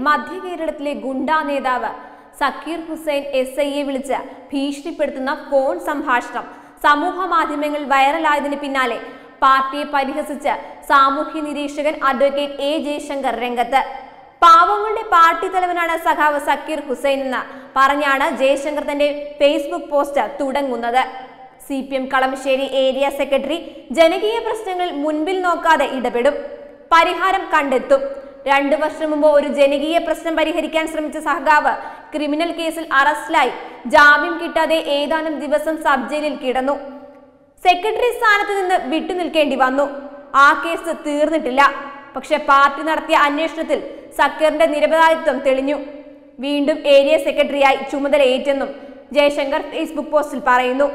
മധ്യ കേരളത്തിലെ ഗുണ്ടാ നേതാവ് സക്കീർ ഹുസൈൻ എസ് ഐയെ വിളിച്ച് ഭീഷണിപ്പെടുത്തുന്ന ഫോൺ സംഭാഷണം സമൂഹ മാധ്യമങ്ങളിൽ വൈറലായതിന് പിന്നാലെ പാർട്ടിയെ പരിഹസിച്ച് സാമൂഹ്യ നിരീക്ഷകൻ അഡ്വക്കേറ്റ് എ ജയശങ്കർ രംഗത്ത് പാവങ്ങളുടെ പാർട്ടി തലവനാണ് സഖാവ് സക്കീർ ഹുസൈൻ എന്ന് പറഞ്ഞാണ് ജയശങ്കർ തന്റെ ഫേസ്ബുക്ക് പോസ്റ്റ് തുടങ്ങുന്നത് C P M Kalamassery area secretary ജനകീയ പ്രശ്നങ്ങൾ മുൻപിൽ നോക്കാതെ ഇടപെടും പരിഹാരം കണ്ടെത്തും രണ്ടു വർഷം മുമ്പ് ഒരു ജനകീയ പ്രശ്നം പരിഹരിക്കാൻ ശ്രമിച്ച സഹകാവ് ക്രിമിനൽ കേസിൽ അറസ്റ്റിലായി ജാമ്യം കിട്ടാതെ ഏതാനും ദിവസം സബ് ജയിലിൽ കിടന്നു സെക്രട്ടറി സ്ഥാനത്ത് നിന്ന് വിട്ടുനിൽക്കേണ്ടി വന്നു ആ കേസ് തീർന്നിട്ടില്ല പക്ഷെ പാർട്ടി നടത്തിയ അന്വേഷണത്തിൽ സക്കീറിന്റെ നിരപരാധിത്വം തെളിഞ്ഞു വീണ്ടും ഏരിയ സെക്രട്ടറിയായി ചുമതലയേറ്റെന്നും ജയശങ്കർ ഫേസ്ബുക്ക് പോസ്റ്റിൽ പറയുന്നു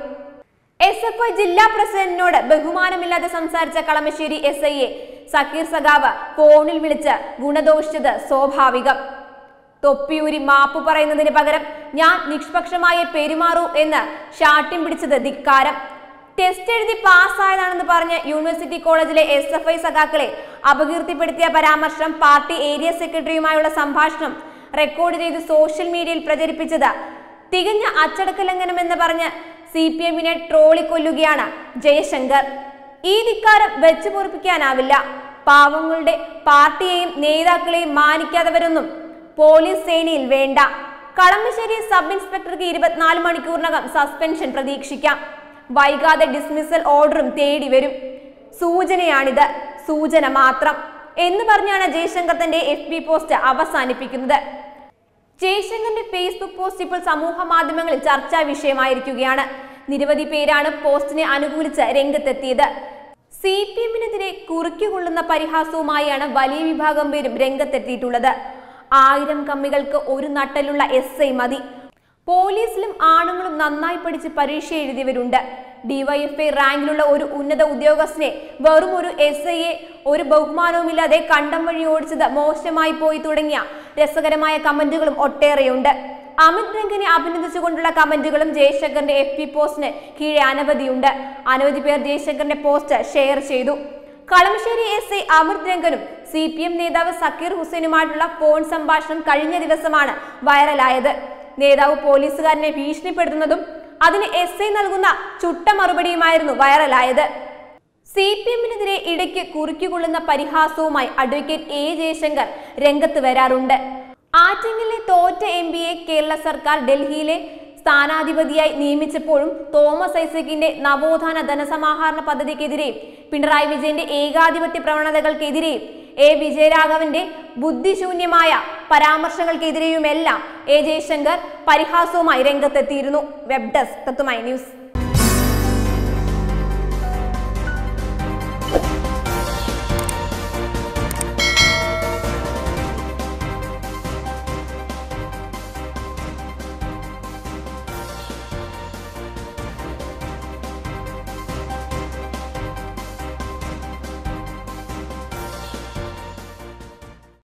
എസ് എഫ് ഐ ജില്ലാ പ്രസിഡന്റിനോട് ബഹുമാനമില്ലാതെ സംസാരിച്ച കളമശ്ശേരി എസ് ഐയെ സക്കീർ സഖാവ് ഫോണിൽ വിളിച്ച് ഗുണദോഷിച്ചത് സ്വാഭാവികം തൊപ്പിയൂരി മാപ്പ് പറയുന്നതിന് പകരം ഞാൻ നിഷ്പക്ഷമായി പെരുമാറൂ എന്ന് ഷാട്ടിം പിടിച്ചത് ധിക്കാരം ടെസ്റ്റ് എഴുതി പാസ്സായതാണെന്ന് പറഞ്ഞ് യൂണിവേഴ്സിറ്റി കോളേജിലെ എസ് എഫ് ഐ സഖാക്കളെ അപകീർത്തിപ്പെടുത്തിയ പരാമർശം പാർട്ടി ഏരിയ സെക്രട്ടറിയുമായുള്ള സംഭാഷണം റെക്കോർഡ് ചെയ്ത് സോഷ്യൽ മീഡിയയിൽ പ്രചരിപ്പിച്ചത് തികഞ്ഞ അച്ചടക്ക ലംഘനമെന്ന് പറഞ്ഞ് സി പി എമ്മിനെ ട്രോളിക്കൊല്ലുകയാണ് ജയശങ്കർ ഈ ധിക്കാരം വെച്ചു പൊറിപ്പിക്കാനാവില്ല പാവങ്ങളുടെ പാർട്ടിയെയും നേതാക്കളെയും മാനിക്കാത്തവരൊന്നും പോലീസ് സേനയിൽ വേണ്ട കളമശ്ശേരി സബ് ഇൻസ്പെക്ടർക്ക് ഇരുപത്തിനാല് മണിക്കൂറിനകം സസ്പെൻഷൻ പ്രതീക്ഷിക്കാം വൈകാതെ ഡിസ്മിസൽ ഓർഡറും തേടി വരും സൂചനയാണിത് സൂചന മാത്രം എന്ന് പറഞ്ഞാണ് ജയശങ്കർ തന്റെ എഫ് ബി പോസ്റ്റ് അവസാനിപ്പിക്കുന്നത് ജയശങ്കറിന്റെ ഫേസ്ബുക്ക് പോസ്റ്റ് ഇപ്പോൾ സമൂഹ മാധ്യമങ്ങളിൽ ചർച്ചാ വിഷയമായിരിക്കുകയാണ് നിരവധി പേരാണ് പോസ്റ്റിനെ അനുകൂലിച്ച് രംഗത്തെത്തിയത് സി പി എമ്മിനെതിരെ കുറുക്കിക്കൊള്ളുന്ന പരിഹാസവുമായാണ് വലിയ വിഭാഗം പേരും രംഗത്തെത്തിയിട്ടുള്ളത് ആയിരം കമ്മികൾക്ക് ഒരു നട്ടലുള്ള എസ് ഐ മതി പോലീസിലും ആണുങ്ങളും നന്നായി പഠിച്ച് പരീക്ഷ എഴുതിയവരുണ്ട് ഡിവൈഎഫ്ഐ റാങ്കിലുള്ള ഒരു ഉന്നത ഉദ്യോഗസ്ഥനെ വെറും ഒരു എസ് ഐയെ ഒരു ബഹുമാനവുമില്ലാതെ കണ്ടം വഴി ഓടിച്ചത് മോശമായി പോയി തുടങ്ങിയ രസകരമായ കമന്റുകളും ഒട്ടേറെയുണ്ട് അമിത് രംഗനെ അഭിനന്ദിച്ചുകൊണ്ടുള്ള കമന്റുകളും ജയശങ്കറിന്റെ എഫ് പി പോസ്റ്റിന് കീഴെ അനവധിയുണ്ട് അനവധി പേർ ജയശങ്കറിന്റെ പോസ്റ്റ് ഷെയർ ചെയ്തു കളമശ്ശേരി എസ് ഐ അമൃത് രംഗനും സി പി എം നേതാവ് സക്കീർ ഹുസൈനുമായിട്ടുള്ള ഫോൺ സംഭാഷണം കഴിഞ്ഞ ദിവസമാണ് വൈറലായത് നേതാവ് പോലീസുകാരനെ ഭീഷണിപ്പെടുത്തുന്നതും അതിന് എസ് ഐ നൽകുന്ന ചുട്ട മറുപടിയുമായിരുന്നു വൈറലായത് സി പി എമ്മിനെതിരെ ഇടയ്ക്ക് കുറുക്കിക്കൊള്ളുന്ന പരിഹാസവുമായി അഡ്വക്കേറ്റ് എ ജയശങ്കർ രംഗത്ത് വരാറുണ്ട് ആറ്റിങ്ങലിലെ തോറ്റ എം പിയെ കേരള സർക്കാർ ഡൽഹിയിലെ സ്ഥാനാധിപതിയായി നിയമിച്ചപ്പോഴും തോമസ് ഐസക്കിന്റെ നവോത്ഥാന ധനസമാഹരണ പദ്ധതിക്കെതിരെയും പിണറായി വിജയന്റെ ഏകാധിപത്യ പ്രവണതകൾക്കെതിരെയും എ വിജയരാഘവന്റെ ബുദ്ധിശൂന്യമായ പരാമർശങ്ങൾക്കെതിരെയുമെല്ലാം എ ജയശങ്കർ പരിഹാസവുമായി രംഗത്തെത്തിയിരുന്നു വെബ് ഡെസ്ക് തത്തുമൈ ന്യൂസ്